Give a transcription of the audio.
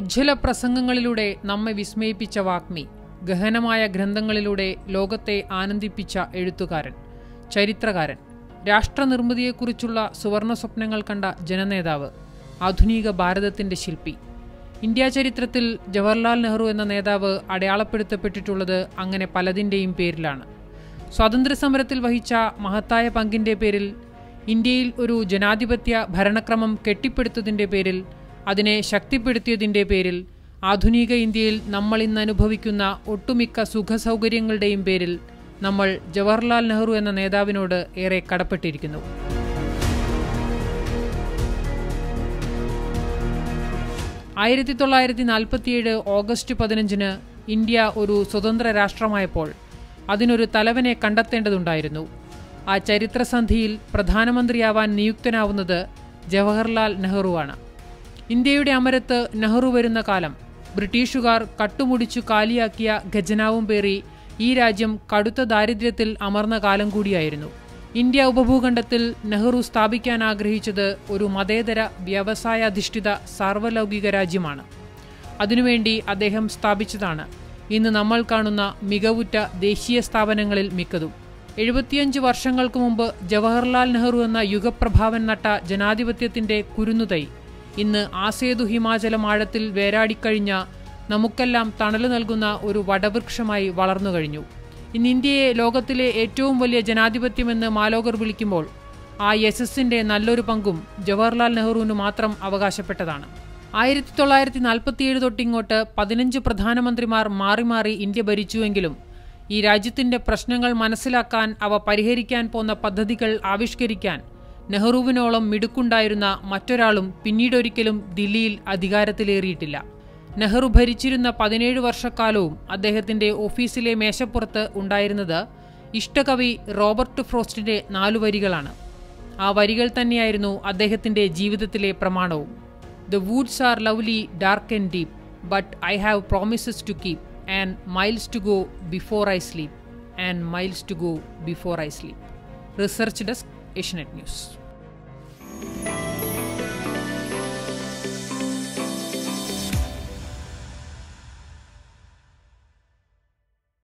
ഉജ്ജ്വല പ്രസംഗങ്ങളിലൂടെ നമ്മെ വിസ്മയിപ്പിച്ച വാഗ്മി ഗഹനമായ ഗ്രന്ഥങ്ങളിലൂടെ ലോകത്തെ ആനന്ദിപ്പിച്ച എഴുത്തുകാരൻ ചരിത്രകാരൻ രാഷ്ട്രനിർമ്മിതിയെക്കുറിച്ചുള്ള സുവർണ സ്വപ്നങ്ങൾ കണ്ട ജനനേതാവ് ആധുനിക ഭാരതത്തിന്റെ ശില്പി ഇന്ത്യ ചരിത്രത്തിൽ ജവഹർലാൽ നെഹ്റു എന്ന നേതാവ് അടയാളപ്പെടുത്തപ്പെട്ടിട്ടുള്ളത് അങ്ങനെ പലതിൻ്റെയും പേരിലാണ് സ്വാതന്ത്ര്യസമരത്തിൽ വഹിച്ച മഹത്തായ പങ്കിൻ്റെ പേരിൽ ഇന്ത്യയിൽ ഒരു ജനാധിപത്യ ഭരണക്രമം കെട്ടിപ്പടുത്തതിൻ്റെ പേരിൽ അതിനെ ശക്തിപ്പെടുത്തിയതിൻ്റെ പേരിൽ ആധുനിക ഇന്ത്യയിൽ നമ്മൾ ഇന്ന് അനുഭവിക്കുന്ന ഒട്ടുമിക്ക സുഖസൗകര്യങ്ങളുടെയും പേരിൽ നമ്മൾ ജവഹർലാൽ നെഹ്റു എന്ന നേതാവിനോട് ഏറെ കടപ്പെട്ടിരിക്കുന്നു ആയിരത്തി തൊള്ളായിരത്തി നാൽപ്പത്തിയേഴ് ഓഗസ്റ്റ് പതിനഞ്ചിന് ഇന്ത്യ ഒരു സ്വതന്ത്ര രാഷ്ട്രമായപ്പോൾ അതിനൊരു തലവനെ കണ്ടെത്തേണ്ടതുണ്ടായിരുന്നു ആ ചരിത്രസന്ധിയിൽ പ്രധാനമന്ത്രിയാവാൻ നിയുക്തനാവുന്നത് ജവഹർലാൽ നെഹ്റുവാണ് ഇന്ത്യയുടെ അമരത്ത് നെഹ്റു വരുന്ന കാലം ബ്രിട്ടീഷുകാർ കട്ടുമുടിച്ചു കാലിയാക്കിയ ഖജനാവും പേറി ഈ രാജ്യം കടുത്ത ദാരിദ്ര്യത്തിൽ അമർന്ന കാലം കൂടിയായിരുന്നു ഇന്ത്യ ഉപഭൂഖണ്ഡത്തിൽ നെഹ്റു സ്ഥാപിക്കാൻ ആഗ്രഹിച്ചത് ഒരു മതേതര വ്യവസായാധിഷ്ഠിത സാർവലൗകിക രാജ്യമാണ് അതിനുവേണ്ടി അദ്ദേഹം സ്ഥാപിച്ചതാണ് ഇന്ന് നമ്മൾ കാണുന്ന മികവുറ്റ ദേശീയ സ്ഥാപനങ്ങളിൽ മിക്കതും എഴുപത്തിയഞ്ച് വർഷങ്ങൾക്ക് മുമ്പ് ജവഹർലാൽ നെഹ്റു എന്ന യുഗപ്രഭാവൻ നട്ട ജനാധിപത്യത്തിന്റെ കുരുന്നുതൈ ഇന്ന് ആസേതു ഹിമാചലം ആഴത്തിൽ വേരാടിക്കഴിഞ്ഞ നമുക്കെല്ലാം തണല് നൽകുന്ന ഒരു വടവൃക്ഷമായി വളർന്നു കഴിഞ്ഞു ഇന്ന് ഇന്ത്യയെ ലോകത്തിലെ ഏറ്റവും വലിയ ജനാധിപത്യമെന്ന് മാലോകർ വിളിക്കുമ്പോൾ ആ യശസ്സിന്റെ നല്ലൊരു പങ്കും ജവഹർലാൽ നെഹ്റുവിന് മാത്രം അവകാശപ്പെട്ടതാണ് ആയിരത്തി തൊള്ളായിരത്തി നാൽപ്പത്തിയേഴ് തൊട്ടിങ്ങോട്ട് പതിനഞ്ച് പ്രധാനമന്ത്രിമാർ മാറി മാറി ഇന്ത്യ ഭരിച്ചുവെങ്കിലും ഈ രാജ്യത്തിന്റെ പ്രശ്നങ്ങൾ മനസ്സിലാക്കാൻ അവ പരിഹരിക്കാൻ പോന്ന പദ്ധതികൾ ആവിഷ്കരിക്കാൻ നെഹ്റുവിനോളം മിടുക്കുണ്ടായിരുന്ന മറ്റൊരാളും പിന്നീടൊരിക്കലും ദില്ലിയിൽ അധികാരത്തിലേറിയിട്ടില്ല നെഹ്റു ഭരിച്ചിരുന്ന പതിനേഴ് വർഷക്കാലവും അദ്ദേഹത്തിന്റെ ഓഫീസിലെ മേശപ്പുറത്ത് ഉണ്ടായിരുന്നത് ഇഷ്ടകവി റോബർട്ട് ഫ്രോസ്റ്റിന്റെ നാലു വരികളാണ് ആ വരികൾ തന്നെയായിരുന്നു അദ്ദേഹത്തിന്റെ ജീവിതത്തിലെ പ്രമാണവും the woods are lovely dark and deep but I have promises to keep and miles to go before I sleep and miles to go before I sleep research desk Asianet news